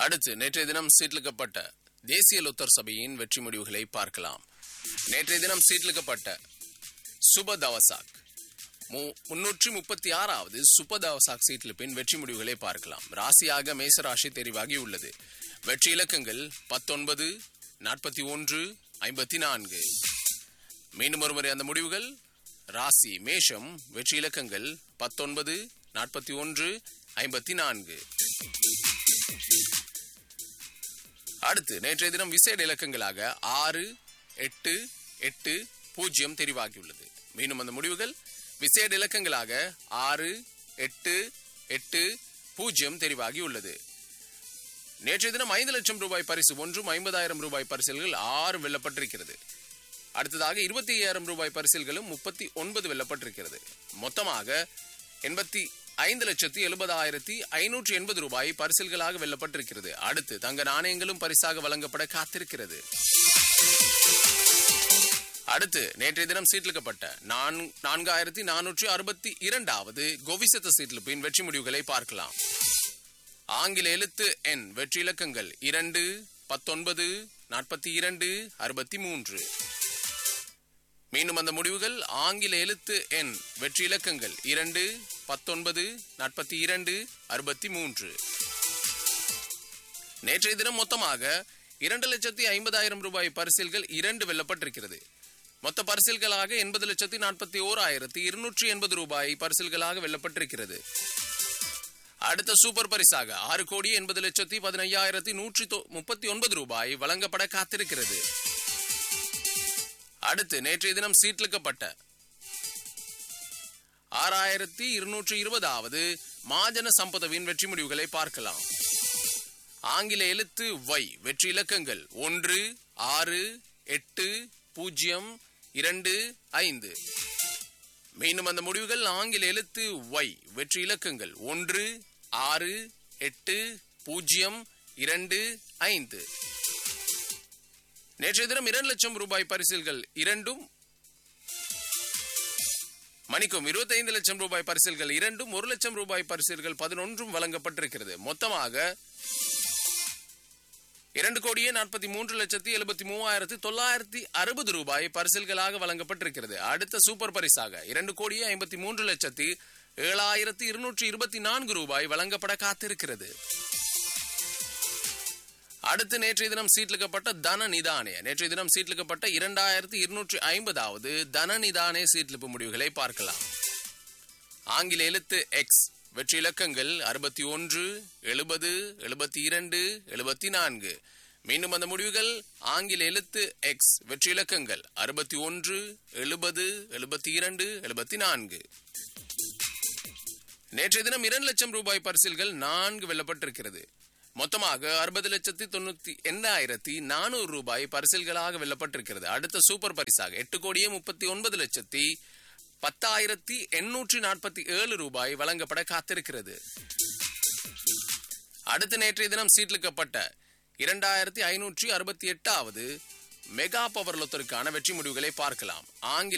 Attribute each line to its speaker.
Speaker 1: அடுத்து நேற்றைய தினம் சீட்லிக்கப்பட்ட தேசிய லொத்தர் சபையின் வெற்றி முடிவுகளை பார்க்கலாம் நேற்றைய தினம் சீட்லிக்கப்பட்ட சுப தவசாக் மு- முன்னூற்றி முப்பத்தி ஆறாவது சுப தவசாக் சீட்லிப்பின் வெற்றி முடிவுகளை பார்க்கலாம் ராசியாக மேசராசி தெரிவாகி உள்ளது வெற்றி இலக்கங்கள் பத்தொன்பது நாற்பத்தி ஒன்று ஐம்பத்தி நான்கு மீண்டும் ஒருமுறை அந்த முடிவுகள் ராசி மேஷம் வெற்றி இலக்கங்கள் பத்தொன்பது நாற்பத்தி ஒன்று ஐம்பத்தி நான்கு அடுத்து நேற்றைய தினம் விசேட இலக்கங்களாக ஆறு எட்டு எட்டு பூஜ்ஜியம் தெரிவாகியுள்ளது மீண்டும் அந்த முடிவுகள் விசேட இலக்கங்களாக ஆறு எட்டு எட்டு பூஜ்ஜியம் தெரிவாகி உள்ளது நேற்றைய தினம் ஐந்து லட்சம் ரூபாய் பரிசு ஒன்றும் ஐம்பதாயிரம் ரூபாய் பரிசில்கள் ஆறு வெல்லப்பட்டிருக்கிறது அடுத்ததாக இருபத்தி ஐயாயிரம் ரூபாய் பரிசில்களும் முப்பத்தி ஒன்பது வெல்லப்பட்டிருக்கிறது மொத்தமாக எண்பத்தி ஐந்து லட்சத்தி எழுபதாயிரத்தி ஐநூற்றி எண்பது ரூபாய் பரிசில்களாக வெல்லப்பட்டிருக்கிறது அடுத்து தங்க நாணயங்களும் பரிசாக வழங்கப்பட காத்திருக்கிறது அடுத்து நேற்றைய தினம் சீட்லிக்கப்பட்ட நான்- நான்காயிரத்தி நானூற்றி அறுபத்தி இரண்டாவது கோவிசத்த சீட்லிப்பின் வெற்றி முடிவுகளை பார்க்கலாம் ஆங்கில எழுத்து எண் வெற்றி இலக்கங்கள் இரண்டு பத்தொன்பது நாற்பத்தி இரண்டு அறுபத்தி மூன்று மீண்டும் அந்த முடிவுகள் ஆங்கில எழுத்து எண் வெற்றி இலக்கங்கள் இரண்டு பத்தொன்பது நாற்பத்தி இரண்டு அறுபத்தி மூன்று நேற்றைய தினம் மொத்தமாக இரண்டு லட்சத்தி ஐம்பதாயிரம் ரூபாய் பரிசில்கள் இரண்டு வெல்லப்பட்டிருக்கிறது மொத்த பரிசில்களாக எண்பது லட்சத்தி நாற்பத்தி ஓராயிரத்தி இருநூற்றி எண்பது ரூபாய் பரிசில்களாக வெல்லப்பட்டிருக்கிறது அடுத்த சூப்பர் பரிசாக ஆறு கோடி எண்பது லட்சத்தி பதினையாயிரத்தி நூற்றி தொ- முப்பத்தி ஒன்பது ரூபாய் வழங்கப்பட காத்திருக்கிறது அடுத்து நேற்றைய தினம் சீட்லிக்கப்பட்ட ஆறாயிரத்தி இருநூற்றி இருபதாவது மாஜன சம்பதவின் வெற்றி முடிவுகளை பார்க்கலாம் ஆங்கில எழுத்து வை வெற்றி இலக்கங்கள் ஒன்று ஆறு எட்டு பூஜ்ஜியம் இரண்டு ஐந்து மீண்டும் அந்த முடிவுகள் ஆங்கில எழுத்து வை வெற்றி இலக்கங்கள் ஒன்று ஆறு எட்டு பூஜ்ஜியம் இரண்டு ஐந்து நேற்றைய தினம் இரண்டு லட்சம் ரூபாய் பரிசில்கள் இரண்டும் மணிக்கும் 25 லட்சம் ரூபாய் பரிசில்கள் இரண்டும் ஒரு லட்சம் ரூபாய் பரிசில்கள் பதினொன்றும் வழங்கப்பட்டிருக்கிறது மொத்தமாக இரண்டு கோடியே நாற்பத்தி மூன்று லட்சத்தி எழுபத்தி மூவாயிரத்தி தொள்ளாயிரத்தி அறுபது ரூபாய் பரிசில்களாக வழங்கப்பட்டிருக்கிறது அடுத்த சூப்பர் பரிசாக இரண்டு கோடியே ஐம்பத்தி மூன்று லட்சத்தி ஏழாயிரத்தி இருநூற்றி இருபத்தி நான்கு ரூபாய் வழங்கப்பட காத்திருக்கிறது அடுத்து நேற்றைய தினம் சீட்லிக்கப்பட்ட தன நிதானே நேற்றைய தினம் சீட்லிக்கப்பட்ட இரண்டாயிரத்தி இருநூற்றி ஐம்பதாவது தன நிதானே சீட்லிப்பு முடிவுகளை பார்க்கலாம் ஆங்கில எழுத்து எக்ஸ் வெற்றி இலக்கங்கள் அறுபத்தி ஒன்று எழுபது எழுபத்தி இரண்டு எழுபத்தி நான்கு மீண்டும் அந்த முடிவுகள் ஆங்கில எழுத்து எக்ஸ் வெற்றி இலக்கங்கள் அறுபத்தி ஒன்று எழுபது எழுபத்தி இரண்டு எழுபத்தி நான்கு நேற்றைய தினம் இரண்டு லட்சம் ரூபாய் பரிசில்கள் நான்கு வெல்லப்பட்டிருக்கிறது மொத்தமாக அறுபது லட்சத்தி தொண்ணூத்தி எண்ணாயிரத்தி நானூறு ரூபாய் பரிசில்களாக வெல்லப்பட்டிருக்கிறது அடுத்த சூப்பர் பரிசாக எட்டு கோடியே முப்பத்தி ஒன்பது லட்சத்தி பத்தாயிரத்தி எண்ணூற்றி நாற்பத்தி ஏழு ரூபாய் வழங்கப்பட காத்திருக்கிறது அடுத்து நேற்றைய தினம் சீட்லிக்கப்பட்ட இரண்டாயிரத்தி ஐநூற்றி அறுபத்தி எட்டாவது மெகா பவர் லொத்தருக்கான வெற்றி முடிவுகளை பார்க்கலாம் ஆங்கில